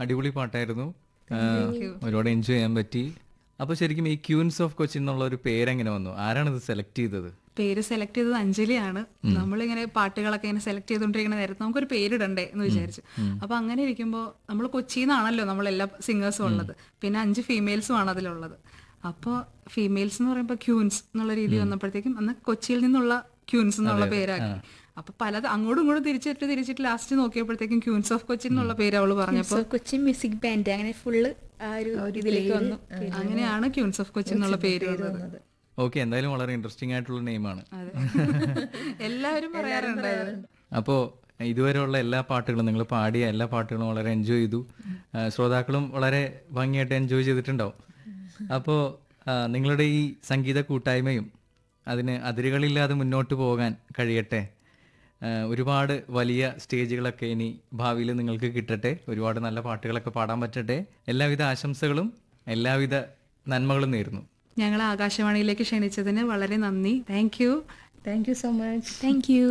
അടിപൊളി പാട്ടായിരുന്നു ആ, ഒരുപാട് എൻജോയ് ചെയ്യാൻ പറ്റി അപ്പൊ ശരിക്കും ഈ ക്യൂൻസ് ഓഫ് കൊച്ചിൻ എന്നുള്ള ഒരു പേരെങ്ങനെ വന്നു ആരാണ് ഇത് സെലക്ട് ചെയ്തത് പേര് സെലക്ട് ചെയ്തത് അഞ്ജലിയാണ് നമ്മളിങ്ങനെ പാട്ടുകളൊക്കെ ഇങ്ങനെ സെലക്ട് ചെയ്തുകൊണ്ടിരിക്കുന്ന നേരത്ത് നമുക്കൊരു പേരിടണ്ടേ എന്ന് വിചാരിച്ചു അപ്പൊ അങ്ങനെ ഇരിക്കുമ്പോൾ നമ്മൾ കൊച്ചിയിൽ നിന്നാണല്ലോ നമ്മൾ എല്ലാ സിംഗേഴ്സും ഉള്ളത് പിന്നെ അഞ്ച് ഫീമെയിൽസും ആണ് അതിലുള്ളത് അപ്പോൾ ഫീമെയിൽസ് എന്ന് പറയുമ്പോൾ ക്യൂൻസ് എന്നുള്ള രീതി വന്നപ്പോഴത്തേക്കും അന്ന് കൊച്ചിയിൽ നിന്നുള്ള ക്യൂൻസ് എന്നുള്ള പേരാക്കി അപ്പൊ പലത് അങ്ങോട്ടും ഇങ്ങോട്ടും തിരിച്ചിട്ട് തിരിച്ചിട്ട് ലാസ്റ്റ് നോക്കിയപ്പോഴത്തേക്കും ക്യൂൻസ് ഓഫ് കൊച്ചിൻ എന്നുള്ള പേര് അവള് പറഞ്ഞപ്പോ സോ കൊച്ചിൻ മ്യൂസിക് ബാൻഡ് അങ്ങനെ ഫുള്ള് ആ ഒരു ഇതിലേക്ക് വന്നു അങ്ങനെയാണ് ക്യൂൻസ് ഓഫ് കൊച്ചിൻ എന്നുള്ള പേര് വന്നത് ഓക്കെ എന്തായാലും വളരെ ഇൻട്രസ്റ്റിംഗ് ആയിട്ടുള്ള നെയിമാണ് അതെ എല്ലാവരും പറയാറുണ്ട് അപ്പോൾ ഇതുവരെയുള്ള എല്ലാ പാട്ടുകളും നിങ്ങൾ പാടിയ എല്ലാ പാട്ടുകളും വളരെ എൻജോയ് ചെയ്തു ആ, ശ്രോതാക്കളും വളരെ ഭംഗിയായിട്ട് എൻജോയ് ചെയ്തിട്ടുണ്ടാവും അപ്പോൾ നിങ്ങളുടെ ഈ സംഗീത കൂട്ടായ്മയും അതിന് അതിരുകളില്ലാതെ മുന്നോട്ട് പോകാൻ കഴിയട്ടെ ആ, ഒരുപാട് വലിയ സ്റ്റേജുകളൊക്കെ ഇനി ഭാവിയിൽ നിങ്ങൾക്ക് കിട്ടട്ടെ ഒരുപാട് നല്ല പാട്ടുകളൊക്കെ പാടാൻ പറ്റട്ടെ എല്ലാവിധ ആശംസകളും എല്ലാവിധ നന്മകളും നേരുന്നു ഞങ്ങൾ ആകാശവാണിയിലേക്ക് ക്ഷണിച്ചതിന് വളരെ നന്ദി thank you thank you so much thank you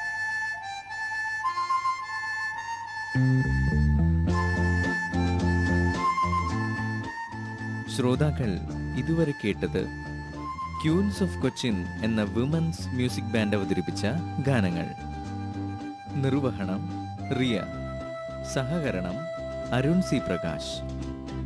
ശ്രോതാക്കൾ ഇതുവരെ കേട്ടത് ക്യൂൻസ് ഓഫ് കൊച്ചിൻ എന്ന വിമൻസ് മ്യൂസിക് ബാൻഡ് അവതരിപ്പിച്ച ഗാനങ്ങൾ നിർവഹണം റിയ സഹകരണം അരുൺ സി പ്രകാശ്